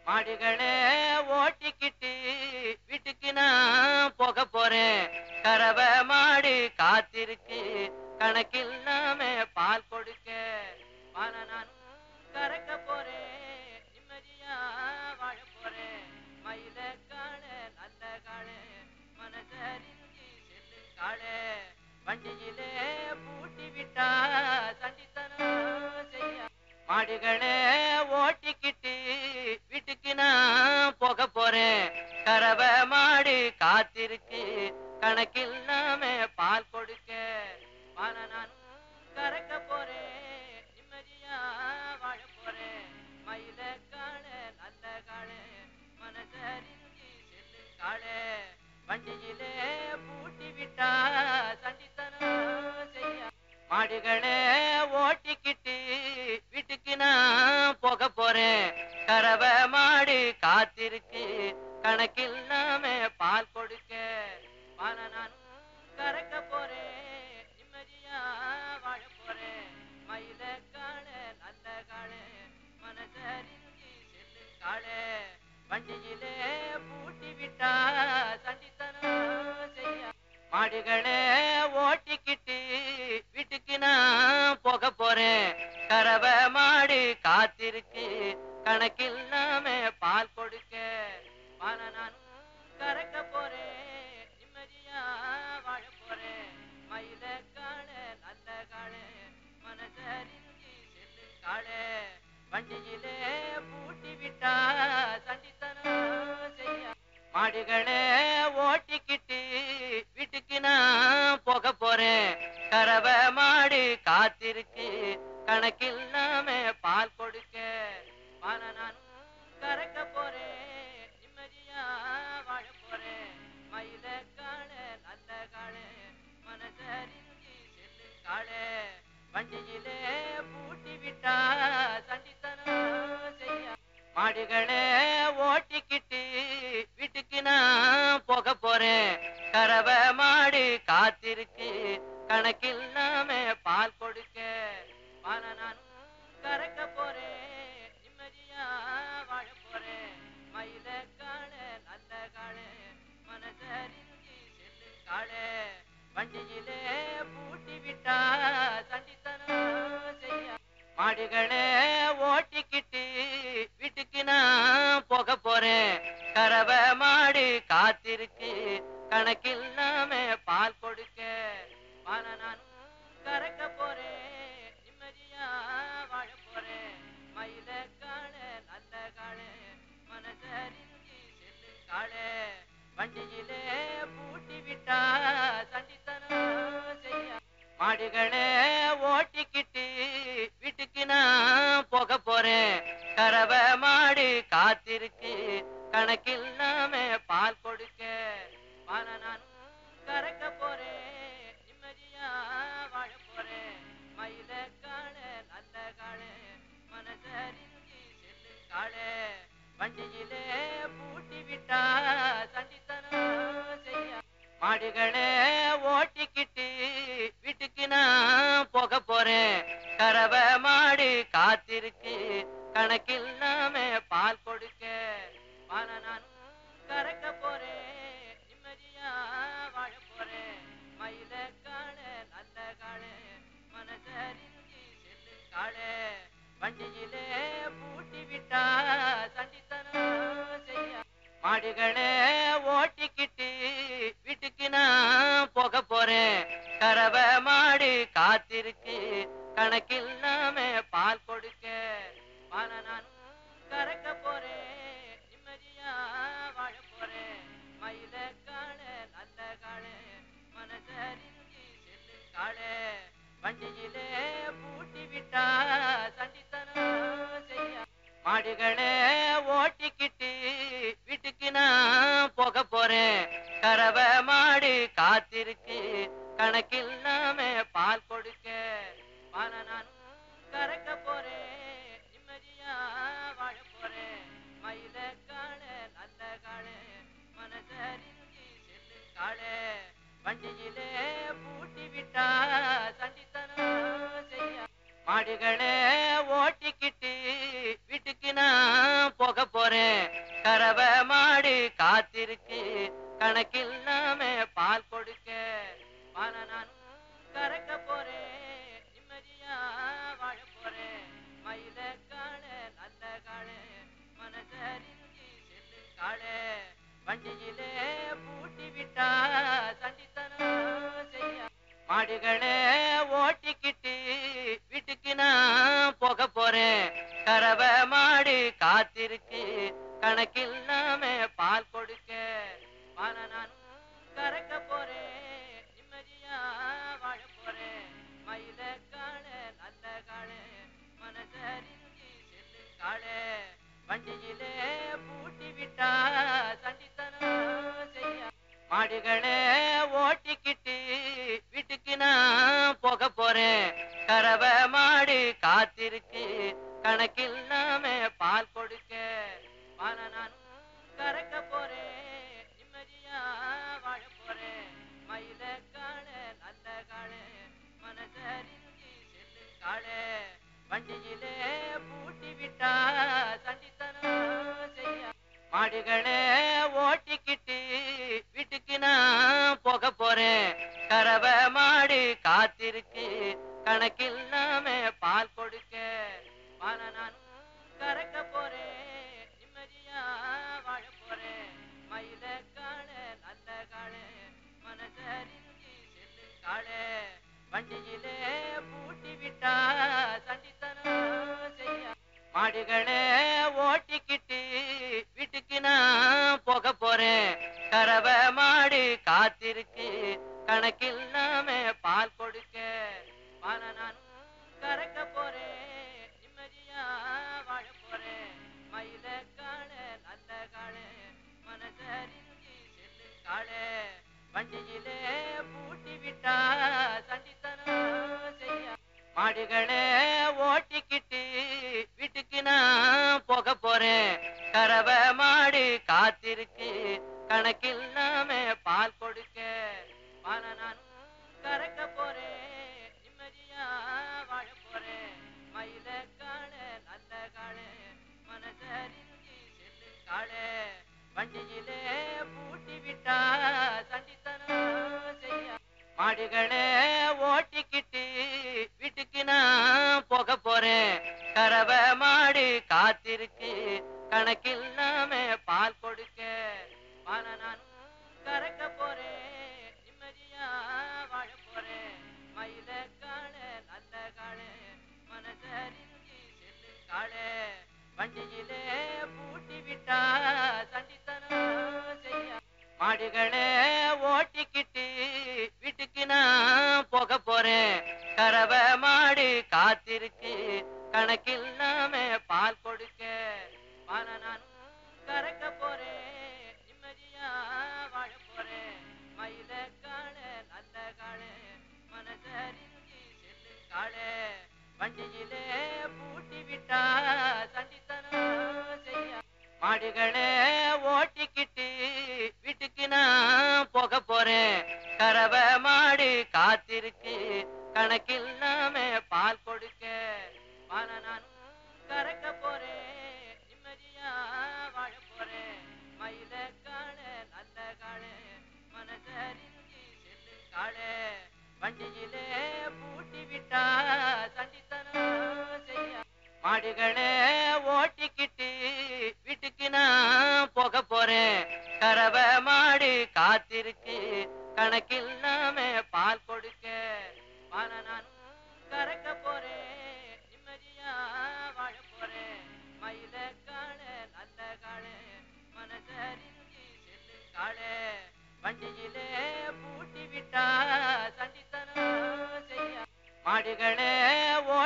மாடுகளே ஓட்டிக்கிட்டு வீட்டுக்கு நான் போக போறேன் கறவை மாடு காத்திருக்கு கணக்கில்லாம பால் கொடுக்க வான நானும் கறக்க போறேன் நிம்மதியா வாழ போறேன் மயில காண நல்ல காண மனசறிஞ்சி செல்லு காண வண்டியிலே பூட்டி விட்டா சண்டித்தனம் செய்ய மாடுகளே ஓட்டிக்கிட்டு வீட்டுக்கு நான் போக போறேன் கறவை மாடு காத்திருக்கு கணக்கில்லாம பால் கொடுக்க வான நானும் கறக்க போறேன் நிம்மதியா வாழ போறேன் மயில காண நல்ல காண மனசறிஞ்சி செல்லு காண வண்டியிலே பூட்டி விட்டா சண்டித்தனம் செய்ய மாடுகளே ஓட்டிக்கிட்டு வீட்டுக்கு நான் போக போறேன் கறவை மாடு காத்திருக்கு கணக்கில்லாம பால் கொடுக்க வான நானும் கறக்க போறேன் நிம்மதியா வாழ போறேன் மயில காண நல்ல காண மனசறிஞ்சி செல்லு காண வண்டியிலே பூட்டி விட்டா சண்டித்தனம் செய்ய மாடுகளே ஓட்டிக்கிட்டு வீட்டுக்கு நான் போக போறேன் கறவை மாடு காத்திருக்கு கணக்கில்லாம பால் கொடுக்க வான நானும் கறக்க போறேன் நிம்மதியா வாழ போறேன் மயில காண நல்ல காண மனசறிஞ்சி செல்லு காண வண்டியிலே பூட்டி விட்டா சண்டித்தனம் செய்ய மாடுகளே ஓட்டிக்கிட்டு வீட்டுக்கு நான் போக போறேன் கறவை மாடு காத்திருக்கு கணக்கில்லாம பால் கொடுக்க வான நானும் கறக்க போறேன் நிம்மதியா வாழ போறேன் மயில காண நல்ல காண மனசறிஞ்சி செல்லு காண வண்டியிலே பூட்டி விட்டா சண்டித்தனம் செய்ய மாடுகளே ஓட்டிக்கிட்டு வீட்டுக்கு நான் போக போறேன் கறவை மாடு காத்திருக்கு கணக்கில்லாம பால் கொடுக்க வான நானும் கறக்க போறேன் நிம்மதியா வாழ போறேன் மயில காண நல்ல காண மனசறிஞ்சி செல்லு காண வண்டியிலே பூட்டி விட்டா சண்டித்தனம் செய்ய மாடுகளே ஓட்டிக்கிட்டு வீட்டுக்கு நான் போக போறேன் கறவை மாடு காத்திருக்கு கணக்கில்லாம பால் கொடுக்க வான நானும் கறக்க போறேன் நிம்மதியா வாழ போறேன் மயில காண நல்ல காண மனசறிஞ்சி செல்லு காண வண்டியிலே பூட்டி விட்டா சண்டித்தனம் செய்ய மாடுகளே ஓட்டிக்கிட்டு வீட்டுக்கு நான் போக போறேன் கறவை மாடு காத்திருக்கு கணக்கில்லாம பால் கொடுக்க வான நானும் கறக்க போறேன் நிம்மதியா வாழ போறேன் மயில காண நல்ல காண மனசறிஞ்சி செல்லு காண வண்டியிலே பூட்டி விட்டா சண்டித்தனம் செய்ய மாடுகளே ஓட்டிக்கிட்டு வீட்டுக்கு நான் போக போறேன் கறவை மாடு காத்திருக்கு கணக்கில்லாம பால் கொடுக்க வான நானும் கறக்க போறேன் நிம்மதியா வாழ போறேன் மயில காண நல்ல காண மனசறிஞ்சி செல்லு காண வண்டியிலே பூட்டி விட்டா சண்டித்தனம் செய்ய மாடுகளே ஓட்டிக்கிட்டு வீட்டுக்கு நான் போக போறேன் கறவை மாடு காத்திருக்கு கணக்கில்லாம பால் கொடுக்க வான நானும் கறக்க போறேன் நிம்மதியா வாழ போறேன் மயில காண நல்ல காண மனசறிஞ்சி செல்லு காண வண்டியிலே பூட்டி விட்டா சண்டித்தனம் செய்ய மாடுகளே ஓட்டிக்கிட்டு வீட்டுக்கு நான் போக போறேன் கறவை மாடு காத்திருக்கு கணக்கில்லாம பால் கொடுக்க வான நானும் கறக்க போறேன் நிம்மதியா வாழ போறேன் மயில காண நல்ல காண மனசறிஞ்சி செல்லு காண வண்டியிலே பூட்டி விட்டா சண்டித்தனம் செய்ய மாடுகளே ஓட்டிக்கிட்டு வீட்டுக்கு நான் போக போறேன் கறவை மாடு காத்திருக்கு கணக்கில்லாம பால் கொடுக்க வான நானும் கறக்க போறேன் நிம்மதியா வாழ போறேன் மயில காண நல்ல காண மனசறிஞ்சி செல்லு காண வண்டியிலே பூட்டி விட்டா சண்டித்தனம் செய்ய மாடுகளே ஓட்டிக்கிட்டு வீட்டுக்கு நான் போக போறேன் கறவை மாடு காத்திருக்கு கணக்கில்லாம பால் கொடுக்க வான நானும் கறக்க போறேன் நிம்மதியா வாழ போறேன் மயில காண நல்ல காண மனசறிஞ்சி செல்லு காண வண்டியிலே பூட்டி விட்டா சண்டித்தனம் செய்ய மாடுகளே ஓட்டிக்கிட்டு வீட்டுக்கு நான் போக போறேன் கறவை மாடு காத்திருக்கு கணக்கில்லாம பால் கொடுக்க வான நானும் கறக்க போறேன் நிம்மதியா வாழ போறேன் மயில காண நல்ல காண மனசறிஞ்சி செல்லு காண வண்டியிலே பூட்டி விட்டா சண்டித்தனம் செய்ய மாடுகளே ஓட்டிக்கிட்டு வீட்டுக்கு நான் போக போறேன் கறவை மாடு காத்திருக்கு கணக்கில்லாம பால் கொடுக்க வான நானும் கறக்க போறேன் நிம்மதியா வாழ போறேன் மயில காண நல்ல காண மனசறிஞ்சி செல்லு காண வண்டியிலே பூட்டி விட்டா சண்டித்தனம் செய்ய மாடுகளே ஓட்டிக்கிட்டு வீட்டுக்கு நான் போக போறேன் கறவை மாடு காத்திருக்கு கணக்கில்லாம பால் கொடுக்க வான நானும் கறக்க போறேன் நிம்மதியா வாழ போறேன் மயில காண நல்ல காண மனசறிஞ்சி செல்லு காண வண்டியிலே பூட்டி விட்டா சண்டித்தனம் செய்ய மாடுகளே ஓட்டிக்கிட்டு வீட்டுக்கு நான் போக போறேன் கறவை மாடு காத்திருக்கு கணக்கில்லாம பால் கொடுக்க வான நானும் கறக்க போறேன் நிம்மதியா வாழ போறேன் மயில காண நல்ல காண மனசறிஞ்சி செல்லு காண வண்டியிலே பூட்டி விட்டா சண்டித்தனம் செய்ய மாடுகளே ஓட்டிக்கிட்டு வீட்டுக்கு நான் போக போறேன் கறவை மாடு காத்திருக்கு கணக்கில்லாம பால் கொடுக்க வான நானும் கறக்க போறேன் நிம்மதியா வாழ போறேன் மயில காண நல்ல காண மனசறிஞ்சி செல்லு காண வண்டியிலே பூட்டி விட்டா சண்டித்தனம் செய்ய மாடுகளே ஓட்டிக்கிட்டு வீட்டுக்கு நான் போக போறேன் கறவை மாடு காத்திருக்கு கணக்கில்லாம பால் கொடுக்க வான நானும் கறக்க போறேன் நிம்மதியா வாழ போறேன் மயில காண நல்ல காண மனசறிஞ்சி செல்லு காண வண்டியிலே பூட்டி விட்டா சண்டித்தனம் செய்ய மாடுகளே ஓட்டிக்கிட்டு வீட்டுக்கு நான் போக போறேன் கறவை மாடு காத்திருக்கு கணக்கில்லாம பால் கொடுக்க வான நானும் கறக்க போறேன் நிம்மதியா வாழ போறேன் மயில காண நல்ல காண மனசறிஞ்சி செல்லு காண வண்டியிலே பூட்டி விட்டா சண்டித்தனம் செய்ய மாடுகளே ஓட்டிக்கிட்டு வீட்டுக்கு நான் போக போறேன் கறவை மாடு காத்திருக்கு கணக்கில்லாம பால் கொடுக்க வான நானும் கறக்க போறேன் நிம்மதியா வாழ போறேன் மயில காண நல்ல காண மனசறிஞ்சி செல்லு காண வண்டியிலே பூட்டி விட்டா சண்டித்தனம் செய்ய மாடுகளே